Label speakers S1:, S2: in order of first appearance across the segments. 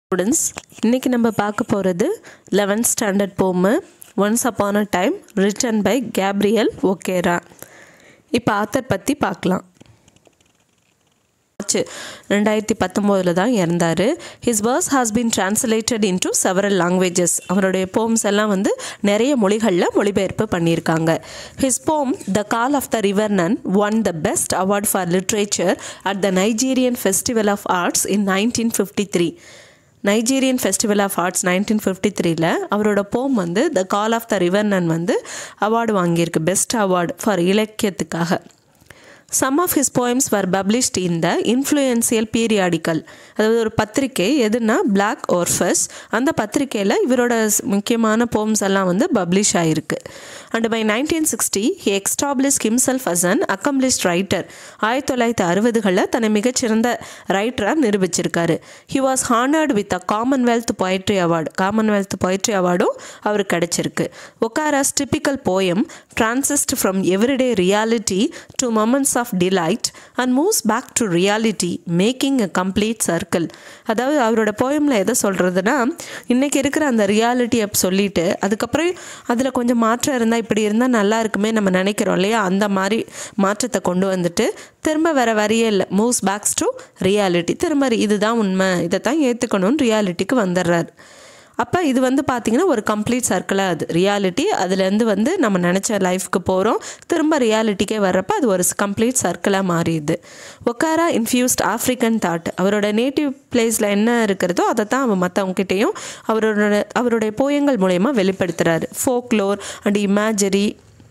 S1: Students இன்றைக்கி நம்ம பார்க்க போகிறது eleventh standard poem once upon a time written by Gabriel Okara இப்போ ஆத்தர் பற்றி பார்க்கலாம் மார்ச் ரெண்டாயிரத்தி பத்தொம்போதில் தான் இறந்தார் his verse has been translated into several languages அவருடைய போம்ஸ் எல்லாம் வந்து நிறைய மொழிகளில் மொழிபெயர்ப்பு பண்ணியிருக்காங்க his poem the call of the river Nun won the best award for literature at the Nigerian festival of arts in nineteen fifty three Nigerian festival of arts nineteen fifty த்ரீல அவரோட போம் வந்து த கால் ஆஃப் த ரிவர் நன் வந்து award வாங்கியிருக்கு best award for இலக்கியத்துக்காக some of his poems were published in the influential periodical அதாவது ஒரு பத்திரிக்கை எதுனா பிளாக் ஓர்ஃபஸ் அந்த பத்திரிக்கையில் இவரோட முக்கியமான போம்ஸ் எல்லாம் வந்து பப்ளிஷ் ஆகிருக்கு and by nineteen sixty he establish himself as an accomplished writer ஆயிரத்தி தொள்ளாயிரத்தி அறுபதுகளில் தன்னை மிகச்சிறந்த ரைட்டராக நிரூபிச்சிருக்காரு he was honoured with a Commonwealth poetry award Commonwealth poetry அவார்டும் அவருக்கு கிடைச்சிருக்கு Okara's typical poem transits from everyday reality to moments of delight and moves back to reality making a complete circle அதாவது அவரோட போயமில் எதை சொல்கிறதுனா இன்றைக்கி இருக்கிற அந்த ரியாலிட்டியை சொல்லிட்டு அதுக்கப்புறம் அதில் கொஞ்சம் மாற்றம் இருந்தால் இப்படி இருந்தால் நல்லா இருக்குமே நம்ம நினைக்கிறோம் இல்லையா அந்த மாதிரி மாற்றத்தை கொண்டு வந்துட்டு திரும்ப வேறு வரியே இல்லை மூவ்ஸ் பேக்ஸ் டு ரியாலிட்டி திரும்ப இதுதான் உண்மை இதை தான் ஏற்றுக்கணும்னு ரியாலிட்டிக்கு வந்துடுறாரு அப்போ இது வந்து பார்த்திங்கன்னா ஒரு கம்ப்ளீட் சர்க்கிளாக அது ரியாலிட்டி அதுலேருந்து வந்து நம்ம நினச்ச லைஃப்க்கு போகிறோம் திரும்ப ரியாலிட்டிக்கே வர்றப்ப அது ஒரு கம்ப்ளீட் சர்க்கிளாக மாறிடுது ஒக்காரா இன்ஃப்யூஸ்ட் ஆஃப்ரிக்கன் தாட் அவரோட நேட்டிவ் பிளேஸில் என்ன இருக்கிறதோ அதை தான் அவன் மற்றவங்ககிட்டையும் அவரோட அவருடைய போயங்கள் மூலயமா வெளிப்படுத்துகிறாரு folklore and imagery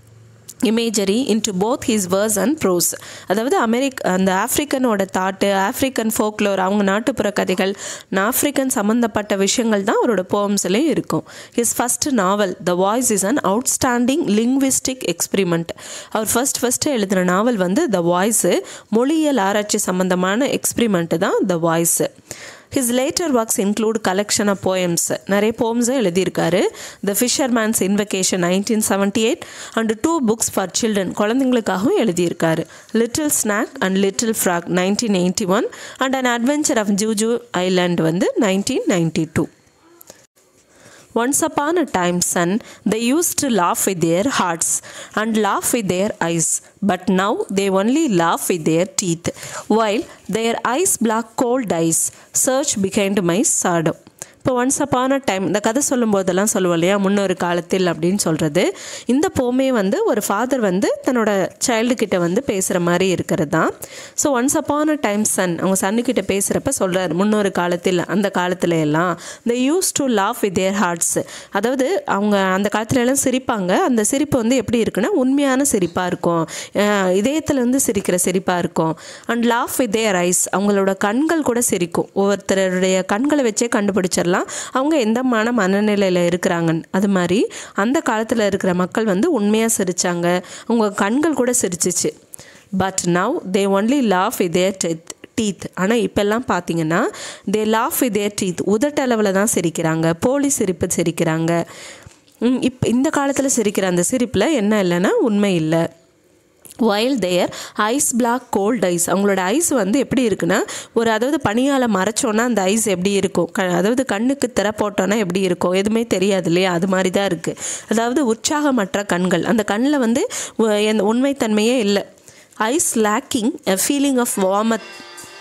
S1: imagery into both his verse and prose அதாவது அமெரிக் அந்த ஆஃப்ரிக்கனோட தாட்டு ஆஃப்ரிக்கன் ஃபோக்லோர் அவங்க நாட்டுப்புற கதைகள் ஆஃப்ரிக்கன் சம்மந்தப்பட்ட விஷயங்கள் தான் அவரோட போம்ஸ்லேயும் இருக்கும் his first novel the voice is an outstanding linguistic experiment அவர் ஃபஸ்ட் ஃபஸ்ட்டு எழுதின நாவல் வந்து த வாய்ஸு மொழியியல் ஆராய்ச்சி சம்மந்தமான எக்ஸ்பிரிமெண்ட்டு தான் the voice his later works include collection of poems நிறைய போம்ஸை எழுதியிருக்காரு the fisherman's invocation nineteen seventy eight and two books for children குழந்தைங்களுக்காகவும் எழுதியிருக்காரு little snake and little frog nineteen eighty one and an adventure of Juju island வந்து nineteen ninety two Once upon a time, son, they used to laugh with their hearts and laugh with their eyes, but now they only laugh with their teeth, while their eyes black cold eyes search behind my shadow. இப்போ once upon a time இந்த கதை சொல்லும் போதெல்லாம் சொல்லுவோம் இல்லையா முன்னொரு காலத்தில் அப்படின்னு சொல்கிறது இந்த போமே வந்து ஒரு ஃபாதர் வந்து தன்னோட சைல்டுக்கிட்ட வந்து பேசுகிற மாதிரி இருக்கிறது தான் so once upon a time son அவங்க சன்னுக்கிட்ட பேசுகிறப்ப சொல்கிறார் முன்னொரு காலத்தில் அந்த காலத்தில் எல்லாம் they used to laugh with their hearts அதாவது அவங்க அந்த காலத்துல எல்லாம் சிரிப்பாங்க அந்த சிரிப்பு வந்து எப்படி இருக்குன்னா உண்மையான சிரிப்பாக இருக்கும் இதயத்துலேருந்து சிரிக்கிற சிரிப்பாக இருக்கும் and laugh with their eyes அவங்களோட கண்கள் கூட சிரிக்கும் ஒவ்வொருத்தருடைய கண்களை வச்சே கண்டுபிடிச்சிடலாம் அவங்க எந்த மன மனநிலையில் இருக்கிறாங்கன்னு அது மாதிரி அந்த காலத்தில் இருக்கிற மக்கள் வந்து உண்மையாக சிரித்தாங்க அவங்க கண்கள் கூட சிரிச்சிச்சு but now they only laugh with their death teeth ஆனால் இப்போல்லாம் பார்த்தீங்கன்னா they laugh with their teeth உதட்டளவில் தான் சிரிக்கிறாங்க போலி சிரிப்பு சிரிக்கிறாங்க இப் இந்த காலத்தில் சிரிக்கிற அந்த சிரிப்பில் என்ன இல்லைன்னா உண்மை இல்லை while their ice block cold eyes அவங்களோட ஐஸ் வந்து எப்படி இருக்குன்னா ஒரு அதாவது பனியால் மறைச்சோன்னா அந்த ஐஸ் எப்படி இருக்கும் க அதாவது கண்ணுக்கு திற போட்டோன்னா எப்படி இருக்கும் எதுவுமே தெரியாது இல்லையா அது மாதிரி தான் இருக்குது அதாவது உற்சாகமற்ற கண்கள் அந்த கண்ணில் வந்து எந்த உண்மைத்தன்மையே இல்லை eyes lacking a feeling of warmth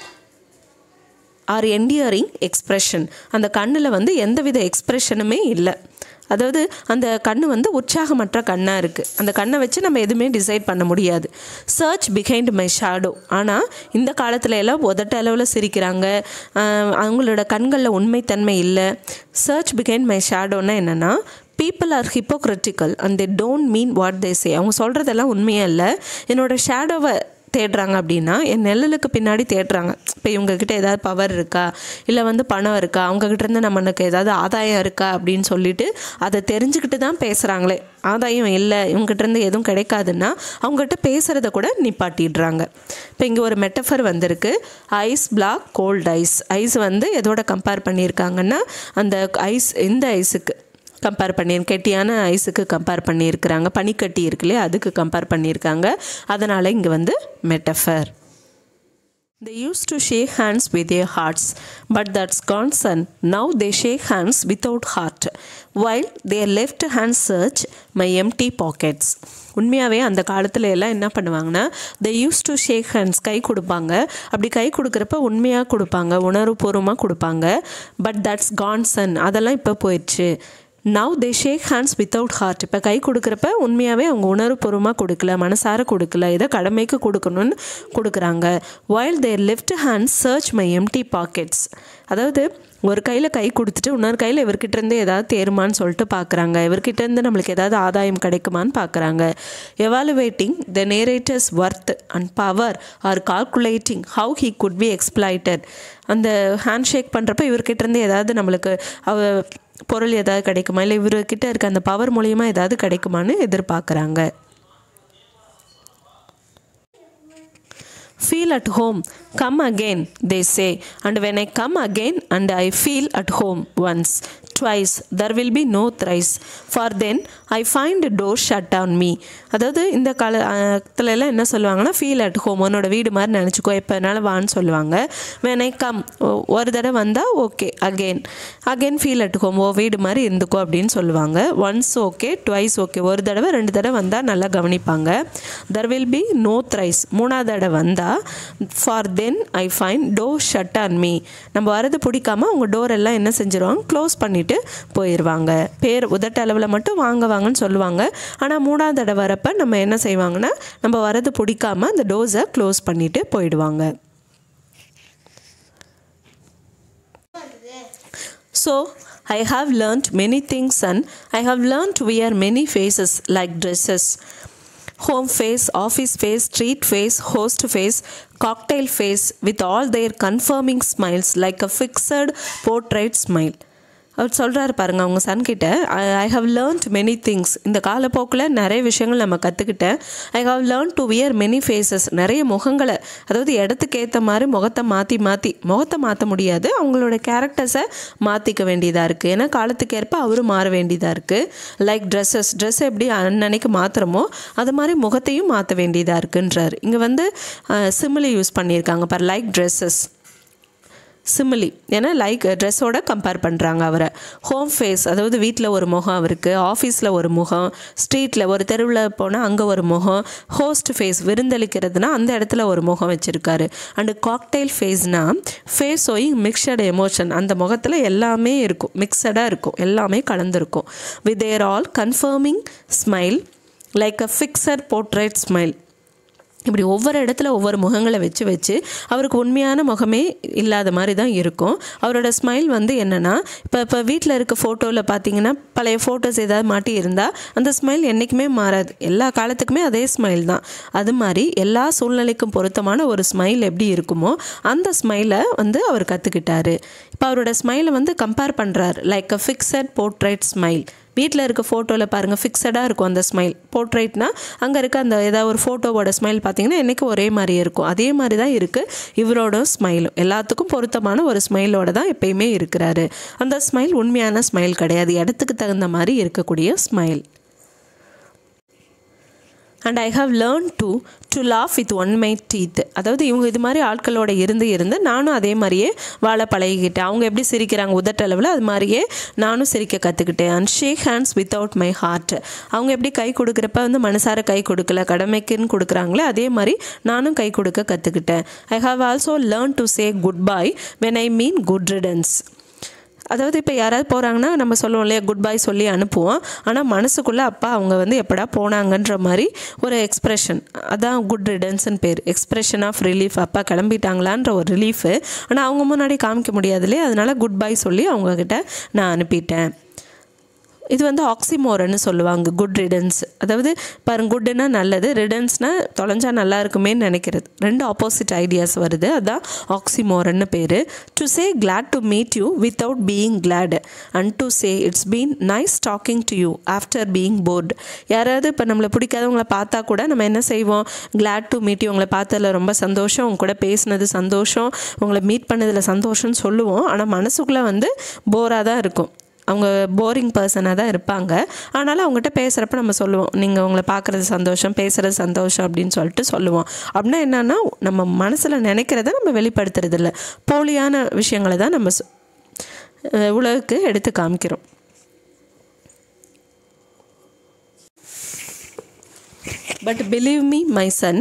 S1: or endearing expression அந்த கண்ணில் வந்து எந்தவித எக்ஸ்ப்ரெஷனுமே இல்லை அதாவது அந்த கண் வந்து உற்சாகமற்ற கண்ணாக இருக்குது அந்த கண்ணை வச்சு நம்ம எதுவுமே டிசைட் பண்ண முடியாது சர்ச் பிஹைண்ட் மை ஷேடோ ஆனால் இந்த காலத்தில் எல்லாம் உதட்ட அளவில் சிரிக்கிறாங்க அவங்களோட கண்களில் உண்மைத்தன்மை இல்லை சர்ச் பிஹைண்ட் மை ஷேடோன்னா என்னென்னா people are hypocritical and they don't mean what they say அவங்க சொல்கிறதெல்லாம் உண்மையாக இல்லை என்னோடய ஷேடோவை தேடுறாங்க அப்படின்னா என் நெல்லலுக்கு பின்னாடி தேடுறாங்க இப்போ இவங்கக்கிட்ட ஏதாவது பவர் இருக்கா இல்லை வந்து பணம் இருக்கா அவங்கக்கிட்டேருந்து நம்மளுக்கு ஏதாவது ஆதாயம் இருக்கா அப்படின்னு சொல்லிட்டு அதை தெரிஞ்சுக்கிட்டு தான் பேசுகிறாங்களே ஆதாயம் இல்லை இவங்ககிட்டருந்து எதுவும் கிடைக்காதுன்னா அவங்ககிட்ட பேசுகிறத கூட நிப்பாட்டிடுறாங்க இப்போ இங்கே ஒரு மெட்டஃபர் வந்திருக்கு ice block cold eyes eyes வந்து எதோட கம்பேர் பண்ணியிருக்காங்கன்னா அந்த ஐஸ் இந்த ஐஸுக்கு கம்பேர் பண்ணி கெட்டியான ஐஸுக்கு கம்பேர் பண்ணியிருக்கிறாங்க பனிக்கட்டி இருக்கு இல்லையா அதுக்கு கம்பேர் பண்ணியிருக்காங்க அதனால் இங்கே வந்து metaphor They used to shake hands with their hearts, but that's gone, son. Now they shake hands without heart, while their left hands search my empty pockets. உண்மையாகவே அந்த காலத்தில் எல்லாம் என்ன பண்ணுவாங்கன்னா they used to shake hands கை கொடுப்பாங்க அப்படி கை கொடுக்குறப்ப உண்மையாக கொடுப்பாங்க உணர்வுபூர்வமாக கொடுப்பாங்க பட் தட்ஸ் கான் சன் அதெல்லாம் இப்போ போயிடுச்சு now they shake hands without heart இப்போ கை கொடுக்குறப்ப உண்மையாகவே அவங்க உணர்வுபூர்வமாக கொடுக்கல மனசார கொடுக்கல இதை கடமைக்கு கொடுக்கணும்னு கொடுக்குறாங்க while their left hand search my empty pockets அதாவது ஒரு கையில் கை கொடுத்துட்டு இன்னொரு கையில் இவர்கிட்ட இருந்து ஏதாவது தேருமான்னு சொல்லிட்டு பார்க்குறாங்க இவர்கிட்ட இருந்து நம்மளுக்கு ஏதாவது ஆதாயம் கிடைக்குமான்னு பார்க்குறாங்க evaluating the narrator's worth and power are calculating how he could be exploited அந்த ஹேண்ட் ஷேக் பண்ணுறப்ப இவர்கிட்ட இருந்து ஏதாவது நம்மளுக்கு அவ பொருள் ஏதாவது கிடைக்குமா இல்லை இவர்கிட்ட இருக்க அந்த பவர் மூலியமா ஏதாவது கிடைக்குமான்னு எதிர்பார்க்குறாங்க feel at home come again they say and when i come again and i feel at home once twice there will be no thrice for then i find a door shut on me அதாவது இந்த காலத்துல எல்லாம் என்ன சொல்லுவாங்கன்னா feel at home உன்னோட வீடு மாதிரி நினச்சிக்கோ எப்போனாலும் வான்னு சொல்லுவாங்க when i come ஒரு தடவை வந்தால் okay again again feel at home oh வீடு மாதிரி இருந்துக்கோ அப்படின்னு சொல்லுவாங்க ஒன்ஸ் ஓகே ட்வைஸ் ஓகே ஒரு தடவை ரெண்டு தடவை வந்தால் நல்லா கவனிப்பாங்க there will be no thrice மூணாவது தடவை வந்தால் for then I find door shut on me நம்ம வரது பிடிக்காம அவங்க டோர் எல்லாம் என்ன செஞ்சிருவாங்க க்ளோஸ் பண்ணிவிட்டு போயிடுவாங்க பேர் உதட்ட அளவில் மட்டும் வாங்க வாங்கன்னு சொல்லுவாங்க ஆனால் மூணாவது தடவை வரப்ப நம்ம என்ன செய்வாங்கன்னா நம்ம வரது பிடிக்காம அந்த டோர்ஸை க்ளோஸ் பண்ணிவிட்டு போயிடுவாங்க So, I have learnt many things, son. I have learnt to wear many faces like dresses. Home face, office face, street face, host face, cocktail face, with all their confirming smiles like a fixed portrait smile. அவர் சொல்கிறாரு பாருங்க அவங்க சன்கிட்ட I have learned many things இந்த காலப்போக்கில் நிறைய விஷயங்கள் நம்ம கற்றுக்கிட்டேன் I have learn to wear many faces நிறைய முகங்களை அதாவது இடத்துக்கு ஏற்ற மாதிரி முகத்தை மாற்றி மாற்றி முகத்தை மாற்ற முடியாது அவங்களோட கேரக்டர்ஸை மாற்றிக்க வேண்டியதாக இருக்குது ஏன்னா காலத்துக்கு ஏற்ப அவரும் மாற வேண்டியதாக இருக்குது லைக் ட்ரெஸ்ஸஸ் ட்ரெஸ் எப்படி அன்னன்னைக்கு மாற்றுறோமோ அது மாதிரி முகத்தையும் மாற்ற வேண்டியதாக இருக்குன்றார் இங்கே வந்து சிமிலி யூஸ் பண்ணியிருக்காங்க பார் லைக் ட்ரெஸ்ஸஸ் சிமிலி ஏன்னா லைக் ட்ரெஸ்ஸோட கம்பேர் பண்ணுறாங்க அவரை ஹோம் ஃபேஸ் அதாவது வீட்டில் ஒரு முகம் அவருக்கு ஆஃபீஸில் ஒரு முகம் ஸ்ட்ரீட்டில் ஒரு தெருவில் போனால் அங்கே ஒரு முகம் ஹோஸ்ட் ஃபேஸ் விருந்தளிக்கிறதுனா அந்த இடத்துல ஒரு முகம் வச்சுருக்காரு அண்டு காக்டைல் ஃபேஸ்னால் ஃபேஸ் ஓயிங் மிக்சடு எமோஷன் அந்த முகத்தில் எல்லாமே இருக்கும் மிக்சடாக இருக்கும் எல்லாமே கலந்துருக்கும் with their all conforming smile like a fixed portrait smile இப்படி ஒவ்வொரு இடத்துல ஒவ்வொரு முகங்களை வச்சு வச்சு அவருக்கு உண்மையான முகமே இல்லாத மாதிரி தான் இருக்கும் அவரோட ஸ்மைல் வந்து என்னென்னா இப்போ இப்போ வீட்டில் இருக்க ஃபோட்டோவில் பார்த்தீங்கன்னா பழைய ஃபோட்டோஸ் ஏதாவது மாட்டி இருந்தால் அந்த ஸ்மைல் என்றைக்குமே மாறாது எல்லா காலத்துக்குமே அதே ஸ்மைல் தான் அது மாதிரி எல்லா சூழ்நிலைக்கும் பொருத்தமான ஒரு ஸ்மைல் எப்படி இருக்குமோ அந்த ஸ்மைலை வந்து அவர் கற்றுக்கிட்டாரு இப்போ அவரோட ஸ்மைலை வந்து கம்பேர் பண்ணுறாரு like a fixed portrait smile வீட்டில் இருக்க ஃபோட்டோவில் பாருங்கள் ஃபிக்ஸடாக இருக்கும் அந்த ஸ்மைல் போர்ட்ரேட்னா அங்கே இருக்க அந்த ஏதாவது ஒரு ஃபோட்டோவோட ஸ்மைல் பார்த்தீங்கன்னா என்றைக்கு ஒரே மாதிரியே இருக்கும் அதே மாதிரி தான் இருக்குது இவரோட ஸ்மைலும் எல்லாத்துக்கும் பொருத்தமான ஒரு ஸ்மைலோட தான் எப்பயுமே இருக்கிறாரு அந்த ஸ்மைல் உண்மையான ஸ்மைல் கிடையாது இடத்துக்கு தகுந்த மாதிரி இருக்கக்கூடிய smile and I have learn to to laugh with on my teeth அதாவது இவங்க இது மாதிரி ஆட்களோட இருந்து இருந்து நானும் அதே மாதிரியே வாழ பழகிக்கிட்டேன் அவங்க எப்படி சிரிக்கிறாங்க உதட்டளவில் அது மாதிரியே நானும் சிரிக்க கற்றுக்கிட்டேன் and shake hands without my heart அவங்க எப்படி கை கொடுக்குறப்ப வந்து மனசார கை கொடுக்கல கடமைக்குன்னு கொடுக்குறாங்களே அதே மாதிரி நானும் கை கொடுக்க கற்றுக்கிட்டேன் I have also learn to say goodbye when I mean good riddance அதாவது இப்போ யாராவது போகிறாங்கன்னா நம்ம சொல்லுவோம் இல்லையா குட் பை சொல்லி அனுப்புவோம் ஆனால் மனசுக்குள்ளே அப்பா அவங்க வந்து எப்படா போனாங்கன்ற மாதிரி ஒரு எக்ஸ்ப்ரெஷன் அதான் குட் ரிடன்ஸ்னு பேர் எக்ஸ்ப்ரெஷன் ஆஃப் ரிலீஃப் அப்பா கிளம்பிட்டாங்களான்ற ஒரு ரிலீஃபு ஆனால் அவங்க முன்னாடி காமிக்க முடியாது இல்லையா அதனால குட் பை சொல்லி அவங்கக்கிட்ட நான் அனுப்பிட்டேன் இது வந்து ஆக்சிமோரன்னு சொல்லுவாங்க குட் ரிடன்ஸ் அதாவது பாருங்க குட்டுனா நல்லது ரிடன்ஸ்னால் தொலைஞ்சா நல்லா இருக்குமேன்னு நினைக்கிறது ரெண்டு ஆப்போசிட் ஐடியாஸ் வருது அதான் ஆக்சிமோரன்னு பேர் to say glad to meet you without being glad and to say it's been nice talking to you after being bored யாராவது இப்போ நம்மளை பிடிக்காதவங்கள பார்த்தா கூட நம்ம என்ன செய்வோம் கிளாட் டு மீட் யூ உங்களை பார்த்ததில் ரொம்ப சந்தோஷம் உங்க கூட பேசினது சந்தோஷம் உங்களை மீட் பண்ணதில் சந்தோஷம்னு சொல்லுவோம் ஆனால் மனசுக்குள்ளே வந்து போராக தான் இருக்கும் அவங்க போரிங் பர்சனாக தான் இருப்பாங்க ஆனாலும் அவங்ககிட்ட பேசுகிறப்ப நம்ம சொல்லுவோம் நீங்கள் உங்களை பார்க்குறது சந்தோஷம் பேசுகிறது சந்தோஷம் அப்படின்னு சொல்லிட்டு சொல்லுவோம் அப்படின்னா என்னன்னா நம்ம மனசில் நினைக்கிறத நம்ம வெளிப்படுத்துறது இல்லை போலியான விஷயங்களை தான் நம்ம சொ- அஹ் உலகுக்கு எடுத்து காமிக்கிறோம் But believe me, my son,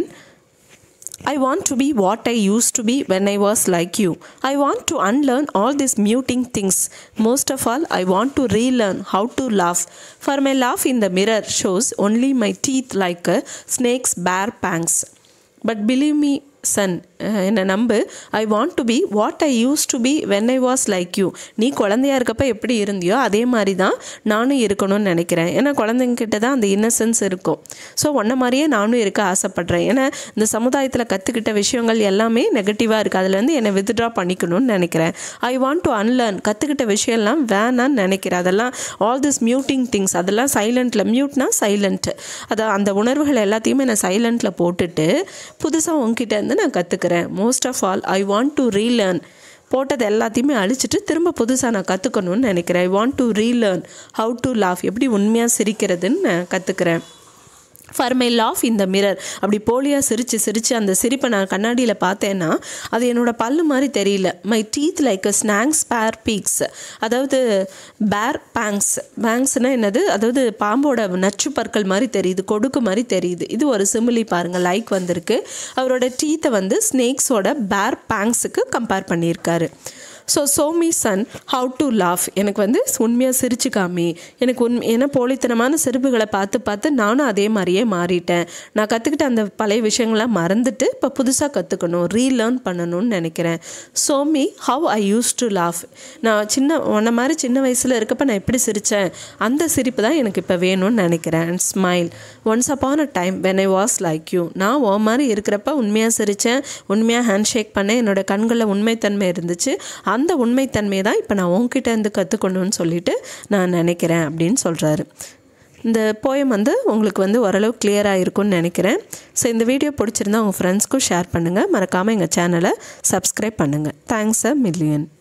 S1: I want to be what I used to be when I was like you. I want to unlearn all these muting things. Most of all, I want to relearn how to laugh. For my laugh in the mirror shows only my teeth like a snake's bare pangs. But believe me, son, ah, என்னை நம்பு I want to be what I used to be when I was like you நீ குழந்தையா இருக்கப்ப எப்படி இருந்தியோ அதே மாதிரி தான் நானும் இருக்கணும்னு நினைக்கிறேன் ஏன்னா குழந்தைங்கிட்ட தான் அந்த இன்னசென்ஸ் இருக்கும் ஸோ உன்ன மாதிரியே நானும் இருக்க ஆசைப்பட்றேன் ஏன்னா இந்த சமுதாயத்தில் கற்றுக்கிட்ட விஷயங்கள் எல்லாமே நெகட்டிவாக இருக்குது அதுலேருந்து என்னை வித்ட்ரா பண்ணிக்கணும்னு நினைக்கிறேன் ஐ வாண்ட் டு அன்லேர்ன் கற்றுக்கிட்ட விஷயம்லாம் வேணான்னு நினைக்கிறேன் அதெல்லாம் ஆல் திஸ் மியூட்டிங் திங்ஸ் அதெல்லாம் சைலண்ட்டில் மியூட்னா சைலண்ட் அதை அந்த உணர்வுகள் எல்லாத்தையுமே நான் சைலண்ட்டில் போட்டுட்டு புதுசாக உங்ககிட்ட இருந்து நான் கற்றுக்கிறேன் most of all I want to relearn போட்டது எல்லாத்தையுமே அழிச்சிட்டு திரும்ப புதுசாக நான் கற்றுக்கணும்னு நினைக்கிறேன் I want to relearn how to laugh எப்படி உண்மையாக சிரிக்கிறதுன்னு நான் கற்றுக்கிறேன் ஃபார் மை லாஃப் இந்த மிரர் அப்படி போலியாக சிரித்து சிரித்து அந்த சிரிப்பை நான் கண்ணாடியில் பார்த்தேன்னா அது என்னோட பல்லு மாதிரி தெரியல my teeth like a snake's bare peaks அதாவது பேர் பேங்ஸ் பேங்க்ஸ்னால் என்னது அதாவது பாம்போட நச்சு பற்கள் மாதிரி தெரியுது கொடுக்கு மாதிரி தெரியுது இது ஒரு சிமிலி பாருங்கள் லைக் வந்திருக்கு அவரோட டீத்தை வந்து ஸ்னேக்ஸோட பேர் பேங்ஸுக்கு கம்பேர் பண்ணியிருக்காரு so show me son how to laugh எனக்கு வந்து உண்மையாக சிரிச்சு காமி எனக்கு உண்மை ஏன்னா போலித்தனமான சிரிப்புகளை பார்த்து பார்த்து நானும் அதே மாதிரியே மாறிட்டேன் நான் கற்றுக்கிட்ட அந்த பழைய விஷயங்கள்லாம் மறந்துட்டு இப்போ புதுசாக கற்றுக்கணும் ரீலேர்ன் பண்ணணும்னு நினைக்கிறேன் show me how I used to laugh நான் சின்ன உன்ன மாதிரி சின்ன வயசில் இருக்கப்ப நான் எப்படி சிரித்தேன் அந்த சிரிப்பு தான் எனக்கு இப்போ வேணும்னு நினைக்கிறேன் and smile once upon a time when I was like you நான் ஓ மாதிரி இருக்கிறப்ப உண்மையாக சிரித்தேன் உண்மையாக ஹேண்ட் ஷேக் பண்ணேன் என்னோட கண்களில் உண்மைத்தன்மை இருந்துச்சு அந்த உண்மைத்தன்மையை தான் இப்போ நான் உங்ககிட்ட இருந்து கற்றுக்கணும்னு சொல்லிட்டு நான் நினைக்கிறேன் அப்படின்னு சொல்கிறாரு இந்த போயம் வந்து உங்களுக்கு வந்து ஓரளவு கிளியராக இருக்கும்னு நினைக்கிறேன் ஸோ இந்த வீடியோ பிடிச்சிருந்தா உங்கள் ஃப்ரெண்ட்ஸ்க்கும் ஷேர் பண்ணுங்கள் மறக்காமல் எங்கள் சேனலை சப்ஸ்கிரைப் பண்ணுங்கள் தேங்க்ஸ் அ மில்லியன்